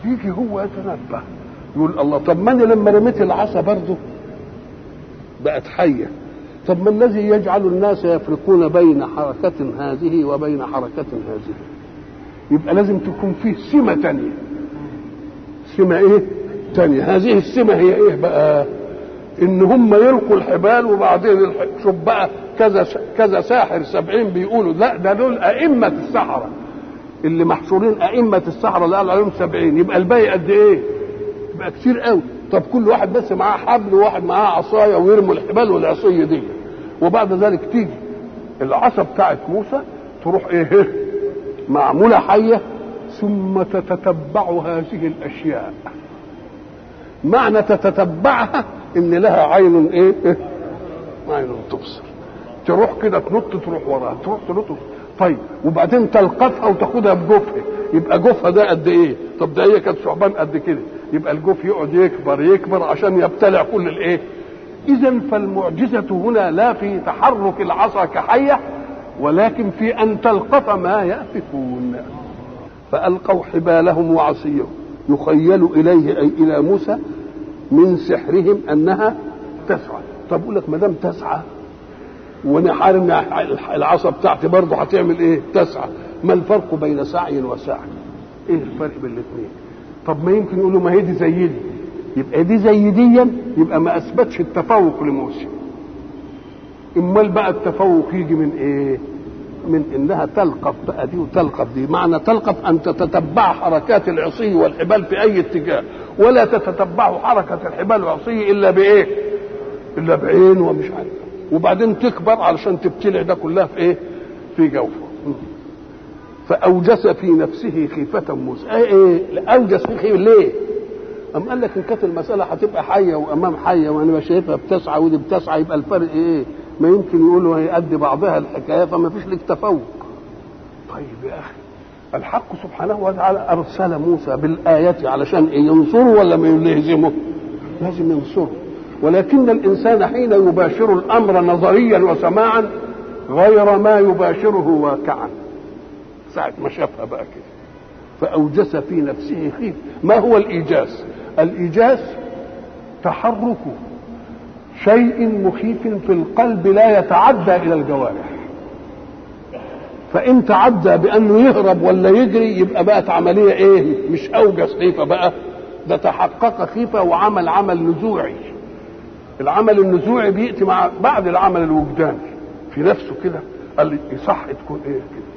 يجي هو يتنبه يقول الله طب ما انا لما رميت العصا برضه بقت حيه طب ما الذي يجعل الناس يفرقون بين حركة هذه وبين حركة هذه يبقى لازم تكون فيه سمة تانية سمة ايه تانية هذه السمة هي ايه بقى ان هم يلقوا الحبال وبعدين الح... شوف بقى كذا كذا ساحر سبعين بيقولوا لا ده دول ائمه السحره اللي محشورين ائمه السحره اللي قالوا عليهم سبعين يبقى الباقي قد ايه؟ يبقى كتير قوي طب كل واحد بس معاه حبل وواحد معاه عصايه ويرموا الحبال والعصيه دي وبعد ذلك تيجي العصا بتاعت موسى تروح ايه معموله حيه ثم تتتبع هذه الاشياء معنى تتتبعها ان لها عين ايه, إيه؟ عين تبصر تروح كده تنط تروح وراها تروح تنط طيب وبعدين تلقفها وتاخدها بجوفها يبقى جوفها ده قد ايه طب ده هي كانت ثعبان قد كده يبقى الجوف يقعد يكبر يكبر عشان يبتلع كل الايه اذا فالمعجزه هنا لا في تحرك العصا كحيه ولكن في ان تلقف ما يافكون فالقوا حبالهم وعصيهم يخيل اليه اي الى موسى من سحرهم انها تسعى طب اقول لك ما دام تسعى وانا حارم العصا بتاعتي برضه هتعمل ايه تسعى ما الفرق بين سعي وسعي ايه الفرق بين الاثنين طب ما يمكن يقولوا ما هي دي زي دي يبقى دي زي ديا يبقى ما اثبتش التفوق لموسى امال بقى التفوق يجي من ايه من انها تلقف بقى دي وتلقف دي معنى تلقف ان تتتبع حركات العصي والحبال في اي اتجاه ولا تتتبع حركه الحبال والعصي الا بايه الا بعين ومش عارف وبعدين تكبر علشان تبتلع ده كلها في ايه في جوفه فاوجس في نفسه خيفه موسى ايه, إيه؟ اوجس في خيفه ليه أم قال لك إن كانت المسألة هتبقى حية وأمام حية وأنا شايفها بتسعى ودي بتسعى يبقى الفرق إيه؟ ما يمكن يقولوا هي قد بعضها الحكاية فما فيش لك تفوق. طيب يا أخي الحق سبحانه وتعالى أرسل موسى بالآيات علشان إيه؟ ينصره ولا ما يلهزمه؟ لازم ينصره. ولكن الإنسان حين يباشر الأمر نظريا وسماعا غير ما يباشره واقعا. ساعة ما شافها بقى كده. فأوجس في نفسه خيف ما هو الإيجاز الإيجاز تحرك شيء مخيف في القلب لا يتعدى إلى الجوارح فإن تعدى بأنه يهرب ولا يجري يبقى بقت عملية إيه مش أوجس خيفة بقى ده تحقق خيفة وعمل عمل نزوعي العمل النزوعي بيأتي مع بعد العمل الوجداني في نفسه كده قال لي صح تكون ايه كده